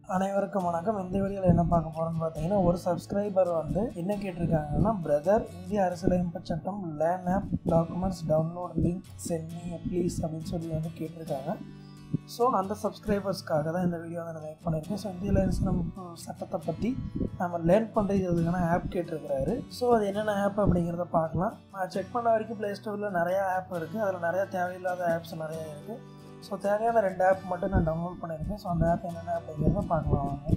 அனைவருக்கும் வணக்கம் இந்த வீடியோவில் என்ன பார்க்க போகிறோம்னு பார்த்தீங்கன்னா ஒரு சப்ஸ்கிரைபர் வந்து என்ன கேட்டிருக்காங்கன்னா பிரதர் இந்திய அரசியலமைப்பு சட்டம் லேன் app documents download link send me please அப்படின்னு சொல்லி வந்து கேட்டிருக்காங்க ஸோ அந்த சப்ஸ்கிரைபர்ஸ்க்காக தான் இந்த வீடியோ வந்து நான் மேக் பண்ணியிருக்கேன் ஸோ இந்திய அரசியலமைப்பு சட்டத்தை பற்றி நம்ம லேர்ன் பண்ணுறதுக்கான ஆப் கேட்டிருக்கிறாரு ஸோ அது என்னென்ன ஆப் அப்படிங்கிறத பார்க்கலாம் நான் செக் பண்ண வரைக்கும் ப்ளே ஸ்டோரில் நிறையா ஆப் இருக்குது அதில் நிறையா தேவையில்லாத ஆப்ஸ் நிறையா இருக்குது ஸோ தேவையான ரெண்டு ஆப் மட்டும் நான் டவுன்லோட் பண்ணியிருக்கேன் ஸோ அந்த ஆப் என்னென்ன அப்படிங்கிறத பார்க்கலாம் வாங்க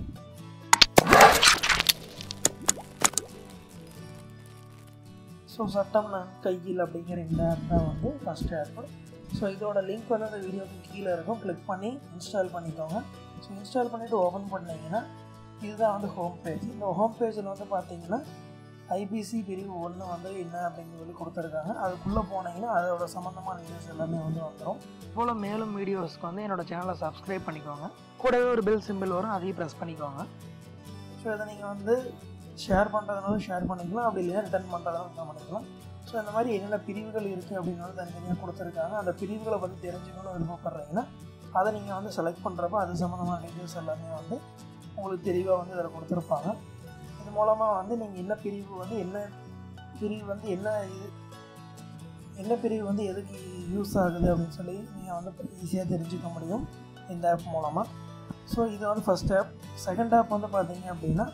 ஸோ சட்டம் நான் கையில் அப்படிங்கிற இந்த ஆப் தான் வந்து ஃபஸ்ட் ஆப்பு ஸோ இதோட லிங்க் வந்து அந்த வீடியோக்கு கீழே இருக்கும் கிளிக் பண்ணி இன்ஸ்டால் பண்ணிக்கோங்க ஸோ இன்ஸ்டால் பண்ணிவிட்டு ஓப்பன் பண்ணிங்கன்னா இதுதான் வந்து ஹோம் பேஜ் இந்த ஹோம் பேஜில் வந்து பார்த்தீங்கன்னா ஐபிசி பிரிவு ஒன்று வந்து என்ன அப்படின்னு சொல்லி கொடுத்துருக்காங்க அதுக்குள்ளே போனீங்கன்னா அதோட சம்மந்தமான வீடியோஸ் எல்லாமே வந்து வந்துடும் போல் மேலும் வீடியோஸ்க்கு வந்து என்னோட சேனலை சப்ஸ்கிரைப் பண்ணிக்கோங்க கூடவே ஒரு பெல் சிம்பிள் வரும் அதையும் ப்ரெஸ் பண்ணிக்கோங்க ஸோ இதை நீங்கள் வந்து ஷேர் பண்ணுறதுனாலும் ஷேர் பண்ணிக்கலாம் அப்படி இல்லையா ரிட்டர்ன் பண்ணுறதுனாலும் ரிட்டர்ன் பண்ணிக்கலாம் ஸோ இந்த மாதிரி என்னென்ன பிரிவுகள் இருக்குது அப்படின்னாலும் தனித்தனியாக கொடுத்துருக்காங்க அந்த பிரிவுகளை பற்றி தெரிஞ்சுக்கணும்னு விருப்பப்படுறீங்கன்னா அதை நீங்கள் வந்து செலக்ட் பண்ணுறப்ப அது சம்மந்தமான டீட்டெயில்ஸ் எல்லாமே வந்து உங்களுக்கு தெளிவாக வந்து இதில் கொடுத்துருப்பாங்க இது மூலமாக வந்து நீங்கள் என்ன பிரிவு வந்து என்ன பிரிவு வந்து என்ன இது என்ன பிரிவு வந்து எதுக்கு யூஸ் ஆகுது அப்படின்னு சொல்லி நீங்கள் வந்து ஈஸியாக தெரிஞ்சுக்க முடியும் இந்த ஆப் மூலமாக ஸோ இது வந்து ஃபஸ்ட் ஆப் செகண்ட் ஆப் வந்து பார்த்தீங்க அப்படின்னா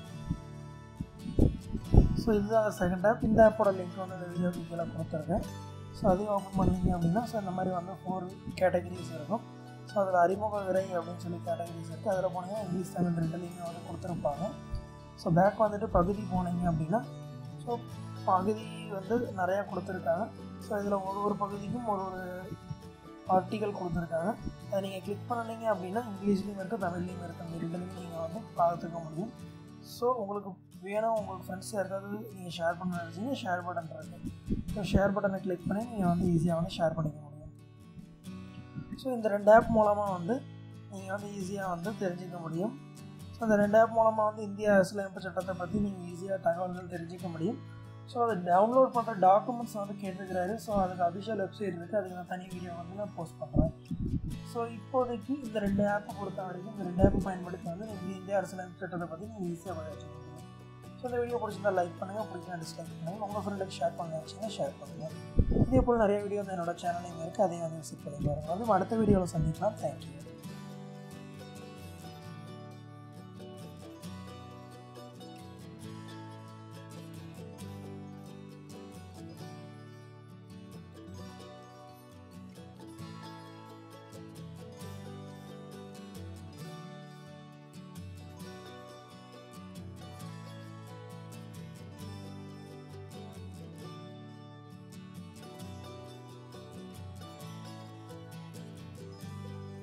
ஸோ இதுதான் செகண்ட் ஆப் இந்த ஆப்போட லிங்க் வந்து இந்த வீடியோ கீழே கொடுத்துருக்கேன் ஸோ அதையும் ஓப்பன் பண்ணீங்க அப்படின்னா ஸோ இந்த மாதிரி வந்து ஃபோர் கேட்டகரிஸ் இருக்கும் ஸோ அதில் அறிமுக விரை அப்படின்னு சொல்லி கேட்டகரிஸ் இருக்குது அதில் போனீங்கன்னா இங்கிலீஷ் தமிழ் ரெண்டுலேயுமே வந்து கொடுத்துருப்பாங்க ஸோ பேக் வந்துட்டு பகுதி போனீங்க அப்படின்னா ஸோ பகுதி வந்து நிறையா கொடுத்துருக்காங்க ஸோ இதில் ஒரு ஒரு பகுதிக்கும் ஒரு ஒரு ஆர்டிக்கல் கொடுத்துருக்காங்க அதை நீங்கள் கிளிக் பண்ணினீங்க அப்படின்னா இங்கிலீஷ்லேயும் இருக்குது தமிழ்லேயும் இருக்குது அந்த ரெண்டுலேயும் நீங்கள் வந்து பார்த்துக்க முடியும் ஸோ உங்களுக்கு வேணும் உங்களுக்கு ஃப்ரெண்ட்ஸ் யாருக்காவது நீங்கள் ஷேர் பண்ண நினச்சிங்க ஷேர் பட்டன் இருக்குது ஸோ ஷேர் பட்டனை கிளிக் பண்ணி நீங்கள் வந்து ஈஸியாக வந்து ஷேர் பண்ணிக்க முடியும் ஸோ இந்த ரெண்டு ஆப் மூலமாக வந்து நீங்கள் வந்து ஈஸியாக வந்து தெரிஞ்சிக்க முடியும் ஸோ அந்த ரெண்டு ஆப் மூலமாக வந்து இந்திய அரசியலமைப்பு சட்டத்தை பற்றி நீங்கள் ஈஸியாக தகவல்கள் தெரிஞ்சிக்க முடியும் ஸோ அதை டவுன்லோட் பண்ணுற டாக்குமெண்ட்ஸ் வந்து கேட்டிருக்கிறாரு ஸோ அதுக்கு அஃபிஷியல் வெப்சைட் இருக்குது அதுக்கு நான் தனி வீடியோ வந்து நான் போஸ்ட் பண்ணுறேன் ஸோ இப்போதைக்கு இந்த ரெண்டு ஆப்பை பொறுத்த வரைக்கும் இந்த ரெண்டு ஆப்பை பயன்படுத்தி வந்து நீங்கள் இந்திய அரசியலமைப்பு சட்டத்தை பற்றி நீங்கள் ஈஸியாக படிச்சுக்க முடியும் ஸோ இந்த வீடியோ பிடிச்சிருந்தா லைக் பண்ணுங்கள் பிடிக்கலாம் டிஸ்லைக் பண்ணுங்கள் உங்கள் ஃப்ரெண்டுக்கு ஷேர் பண்ண வச்சுன்னா ஷேர் பண்ணுங்கள் இதே போல் நிறைய வீடியோ வந்து என்னோட சேனலையும் இருக்குது அதையும் வந்து விசிட் பண்ணி பாருங்கள் வந்து அடுத்த வீடியோவில் சந்திக்கலாம் தேங்க்யூ